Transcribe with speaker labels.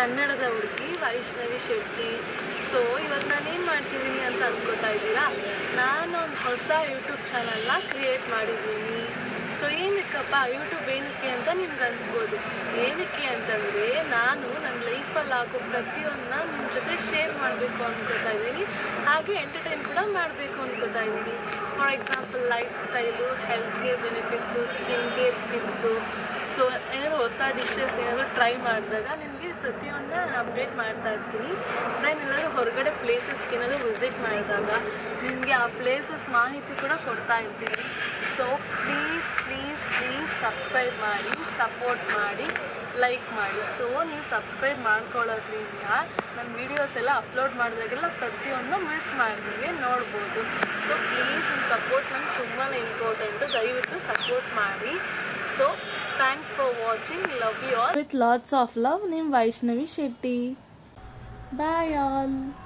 Speaker 1: ಕನ್ನಡದ ಹುಡುಗಿ ವೈಷ್ಣವಿ ಶೆಟ್ಟಿ ಸೊ ಇವತ್ತು ನಾನು ಏನು ಮಾಡ್ತಿದ್ದೀನಿ ಅಂತ ಅನ್ಕೋತಾ ಇದ್ದೀರಾ ನಾನು ಒಂದು ಹೊಸ ಯೂಟ್ಯೂಬ್ ಚಾನಲ್ನ ಕ್ರಿಯೇಟ್ ಮಾಡಿದ್ದೀನಿ ಸೊ ಏನಕ್ಕಪ್ಪ ಯೂಟ್ಯೂಬ್ ಏನಕ್ಕೆ ಅಂತ ನಿಮ್ಗೆ ಅನ್ಸ್ಬೋದು ಏನಕ್ಕೆ ಅಂತಂದರೆ ನಾನು ನನ್ನ ಲೈಫಲ್ಲಿ ಆಗೋ ಪ್ರತಿಯೊಂದನ್ನ ನಿಮ್ಮ ಜೊತೆ ಶೇರ್ ಮಾಡಬೇಕು ಅನ್ಕೋತಾ ಇದ್ದೀನಿ ಹಾಗೆ ಎಂಟರ್ಟೈನ್ ಕೂಡ ಮಾಡಬೇಕು ಅನ್ಕೋತಾ ಇದ್ದೀನಿ for example lifestyle health care benefits skin care tips so ಏನಾದರೂ ಹೊಸ ಡಿಶಸ್ ಏನಾದರೂ ಟ್ರೈ ಮಾಡಿದಾಗ ನಿಮಗೆ ಪ್ರತಿಯೊಂದನ್ನ ನಾನು ಅಪ್ಡೇಟ್ ಮಾಡ್ತಾ ಇರ್ತೀನಿ ದೆನ್ ಎಲ್ಲರೂ ಹೊರಗಡೆ ಪ್ಲೇಸಸ್ಗೆ ಏನಾದರೂ ವಿಸಿಟ್ ಮಾಡಿದಾಗ ನಿಮಗೆ ಆ ಪ್ಲೇಸಸ್ ಮಾಹಿತಿ ಕೂಡ ಕೊಡ್ತಾ ಇರ್ತೀನಿ so please please please subscribe ಮಾಡಿ ಸಪೋರ್ಟ್ ಮಾಡಿ ಲೈಕ್ ಮಾಡಿ ಸೊ ನೀವು ಸಬ್ಸ್ಕ್ರೈಬ್ ಮಾಡ್ಕೊಳ್ಳೋದ್ರಿಂದ ನನ್ನ ವೀಡಿಯೋಸ್ ಎಲ್ಲ ಅಪ್ಲೋಡ್ ಮಾಡಿದಾಗೆಲ್ಲ ಪ್ರತಿಯೊಂದು ಮಿಸ್ ಮಾಡಿದಂಗೆ ನೋಡ್ಬೋದು ಸೊ ಪ್ಲೀಸ್ ನಿಮ್ಮ ಸಪೋರ್ಟ್ ನಂಗೆ ತುಂಬಾ ಇಂಪಾರ್ಟೆಂಟು ದಯವಿಟ್ಟು ಸಪೋರ್ಟ್ ಮಾಡಿ so thanks for watching love you all
Speaker 2: with lots of love named Vaishnavi Shetty. Bye all.